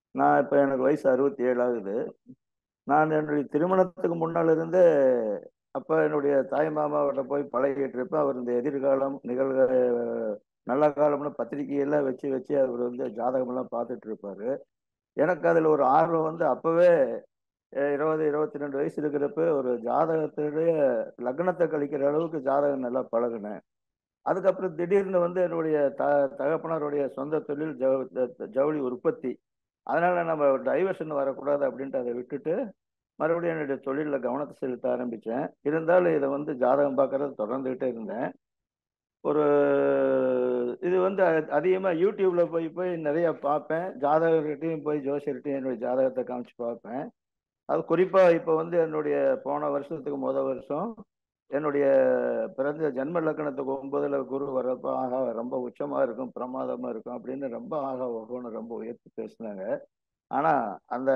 நான் இப்போ எனக்கு வயசு அறுபத்தி ஏழு ஆகுது நான் என்னுடைய திருமணத்துக்கு முன்னால் இருந்தே அப்போ என்னுடைய தாய் மாமாவிட்ட போய் பழகிட்டு இருப்பேன் அவர் இந்த எதிர்காலம் நிகழ்க நல்ல காலம்னு பத்திரிகையெல்லாம் வச்சு வச்சு அவர் வந்து ஜாதகமெல்லாம் பார்த்துட்டு இருப்பாரு எனக்கு அதில் ஒரு ஆர்வம் வந்து அப்போவே இருபது இருபத்தி ரெண்டு வயசு இருக்கிறப்ப ஒரு ஜாதகத்துடைய லக்னத்தை கழிக்கிற அளவுக்கு ஜாதகம் நல்லா பழகினேன் அதுக்கப்புறம் திடீர்னு வந்து என்னுடைய த தகப்பனாருடைய சொந்த தொழில் ஜவு ஜவுளி உற்பத்தி அதனால நம்ம டைவர்ஷன் வரக்கூடாது அப்படின்ட்டு அதை விட்டுட்டு மறுபடியும் என்னுடைய தொழிலில் கவனத்தை செலுத்த ஆரம்பித்தேன் இருந்தாலும் இதை வந்து ஜாதகம் பார்க்கறது தொடர்ந்துகிட்டே இருந்தேன் ஒரு இது வந்து அதிகமாக யூடியூப்பில் போய் போய் நிறைய பார்ப்பேன் ஜாதகர்கிட்டையும் போய் ஜோசியர்கிட்டையும் என்னுடைய ஜாதகத்தை காமிச்சு பார்ப்பேன் அது குறிப்பாக இப்போ வந்து என்னுடைய போன வருஷத்துக்கு முத வருஷம் என்னுடைய பிறந்த ஜென்ம லக்கணத்துக்கு ஒன்பதுல குரு வர்றப்ப ஆகா ரொம்ப உச்சமாக இருக்கும் பிரமாதமாக இருக்கும் அப்படின்னு ரொம்ப ஆகா ஒவ்வொன்று ரொம்ப உயர்த்தி பேசினாங்க ஆனால் அந்த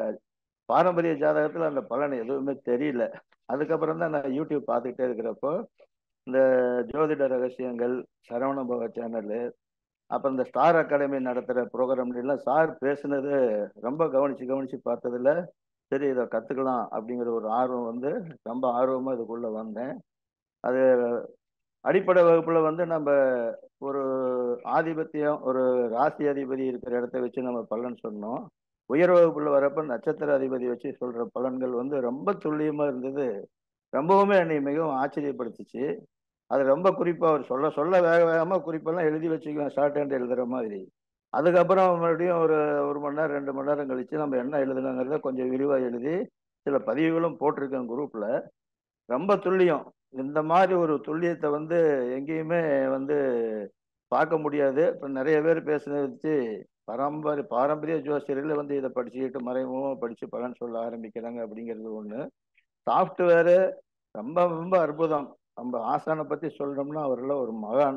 பாரம்பரிய ஜாதகத்தில் அந்த பலன் எதுவுமே தெரியல அதுக்கப்புறம் தான் நான் யூடியூப் பார்த்துக்கிட்டே இருக்கிறப்போ இந்த ஜோதிட ரகசியங்கள் சரவண பவ சேனலு அப்புறம் இந்த ஸ்டார் அகாடமி நடத்துகிற ப்ரோக்ராம்லாம் சார் பேசுனது ரொம்ப கவனித்து கவனித்து பார்த்ததில் சரி இதை கற்றுக்கலாம் அப்படிங்கிற ஒரு ஆர்வம் வந்து ரொம்ப ஆர்வமாக இதுக்குள்ளே வந்தேன் அது அடிப்படை வகுப்பில் வந்து நம்ம ஒரு ஆதிபத்தியம் ஒரு ராசி அதிபதி இருக்கிற இடத்த வச்சு நம்ம பலன் சொன்னோம் உயர் வகுப்பில் வரப்போ நட்சத்திர அதிபதி வச்சு சொல்கிற பலன்கள் வந்து ரொம்ப துல்லியமாக இருந்தது ரொம்பவுமே என்னை மிகவும் ஆச்சரியப்படுத்துச்சு அது ரொம்ப குறிப்பாக அவர் சொல்ல சொல்ல வேக வேகமாக குறிப்பெல்லாம் எழுதி வச்சுக்குவேன் ஷார்ட் ஹேண்ட் எழுதுகிற மாதிரி அதுக்கப்புறம் மறுபடியும் ஒரு ஒரு மணி நேரம் ரெண்டு மணி நேரம் கழித்து நம்ம என்ன எழுதுனாங்கிறத கொஞ்சம் விரிவாக எழுதி சில பதிவுகளும் போட்டிருக்கேன் குரூப்பில் ரொம்ப துல்லியம் இந்த மாதிரி ஒரு துல்லியத்தை வந்து எங்கேயுமே வந்து பார்க்க முடியாது இப்போ நிறைய பேர் பேசுனதை வச்சு பாரம்பரிய பாரம்பரிய ஜோசியர்கள் வந்து இதை படிச்சுக்கிட்டு மறைமுகமாக படித்து பலன் சொல்ல ஆரம்பிக்கிறாங்க அப்படிங்கிறது ஒன்று சாஃப்ட்வேரு ரொம்ப ரொம்ப அற்புதம் நம்ம ஆசானை பற்றி சொல்லணும்னா அவரில் ஒரு மகான்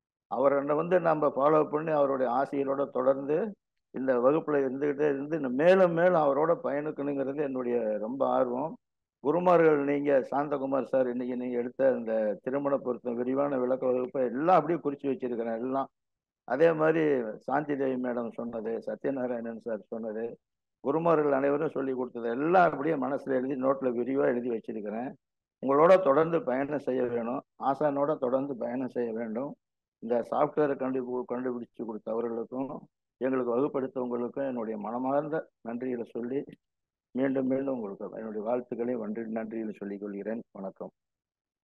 அவரை வந்து நம்ம ஃபாலோ பண்ணி அவருடைய ஆசைகளோட தொடர்ந்து இந்த வகுப்பில் இருந்துக்கிட்டே இருந்து மேலும் மேலும் அவரோட பயணிக்கணுங்கிறது என்னுடைய ரொம்ப ஆர்வம் குருமார்கள் நீங்கள் சாந்தகுமார் சார் இன்னைக்கு நீங்கள் எடுத்த இந்த திருமண பொருத்தம் விரிவான விளக்க வகுப்பை எல்லாம் அப்படியே குறித்து வச்சிருக்கிறேன் எல்லாம் அதே மாதிரி சாந்தி தேவி மேடம் சொன்னது சத்யநாராயணன் சார் சொன்னது குருமார்கள் அனைவரும் சொல்லி கொடுத்தது எல்லாம் அப்படியே மனசில் எழுதி நோட்டில் விரிவாக எழுதி வச்சிருக்கிறேன் உங்களோட தொடர்ந்து பயணம் செய்ய வேணும் ஆசானோட தொடர்ந்து பயணம் செய்ய வேண்டும் இந்த சாஃப்ட்வேரை கண்டு கண்டுபிடிச்சு கொடுத்தவர்களுக்கும் எங்களுக்கு வகுப்படுத்தவங்களுக்கும் என்னுடைய மனமார்ந்த நன்றிகளை சொல்லி மீண்டும் மீண்டும் உங்களுக்கு என்னுடைய வாழ்த்துக்களை நன்றி நன்றிகளை சொல்லிக் கொள்கிறேன் வணக்கம்